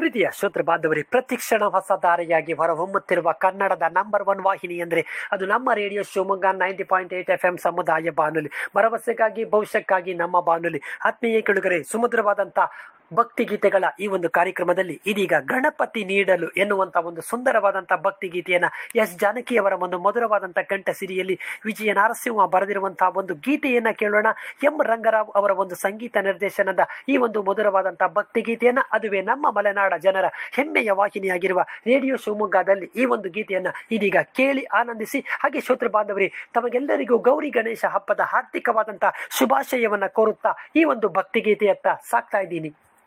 ಪ್ರೀತಿಯ ಶ್ರೋತೃ ಬಾಂಧವರೇ ಪ್ರತಿಕ್ಷಣ ಹೊಸ ದಾರಿಯಾಗಿ ಹೊರಹೊಮ್ಮುತ್ತಿರುವ ಕನ್ನಡದ ನಂಬರ್ ಒನ್ ವಾಹಿನಿ ಅಂದರೆ ಅದು ನಮ್ಮ radio Shivamogga ninety point eight F M ಸಮುದಾಯ ಬಾನುಲಿ ಭರವಸೆಗಾಗಿ ಭವಿಷ್ಯಕ್ಕಾಗಿ ನಮ್ಮ ಬಾನುಲಿ ಆತ್ಮೀಯ ಕೆಳುಗರೆ ಸುಮಧುರವಾದಂಥ ಭಕ್ತಿಗೀತೆಗಳ ಈ ಒಂದು ಕಾರ್ಯಕ್ರಮದಲ್ಲಿ ಇದೀಗ ಗಣಪತಿ ನೀಡಲು ಎನ್ನುವಂತ ಒಂದು ಸುಂದರವಾದಂಥ ಭಕ್ತಿಗೀತೆಯನ್ನ ಎಸ್ ಜಾನಕಿಯವರ ಒಂದು ಮಧುರವಾದಂಥ ಕಂಠ ಸಿರಿಯಲ್ಲಿ ವಿಜಯ ನರಸಿಂಹ ಬರೆದಿರುವಂತಹ ಒಂದು ಗೀತೆಯನ್ನ ಕೇಳೋಣ ಎಂ ರಂಗರಾವ್ ಅವರ ಒಂದು ಸಂಗೀತ ನಿರ್ದೇಶನದ ಈ ಒಂದು ಮಧುರವಾದಂಥ ಭಕ್ತಿಗೀತೆಯನ್ನ ಅದುವೇ ನಮ್ಮ ಮಲೆನಾಡ ಜನರ ಹೆಮ್ಮೆಯ ವಾಹಿನಿಯಾಗಿರುವ ರೇಡಿಯೋ ಶಿವಮೊಗ್ಗದಲ್ಲಿ ಈ ಒಂದು ಗೀತೆಯನ್ನ ಇದೀಗ ಕೇಳಿ ಆನಂದಿಸಿ ಹಾಗೆ ಶ್ರೋತೃ ಬಾಂಧವರೇ ತಮಗೆಲ್ಲರಿಗೂ ಗೌರಿ ಗಣೇಶ ಹಬ್ಬದ ಹಾರ್ದಿಕವಾದಂತಹ ಶುಭಾಶಯವನ್ನ ಕೋರುತ್ತಾ ಈ ಒಂದು ಭಕ್ತಿಗೀತೆಯತ್ತ ಸಾಕ್ತಾ ಇದ್ದೀನಿ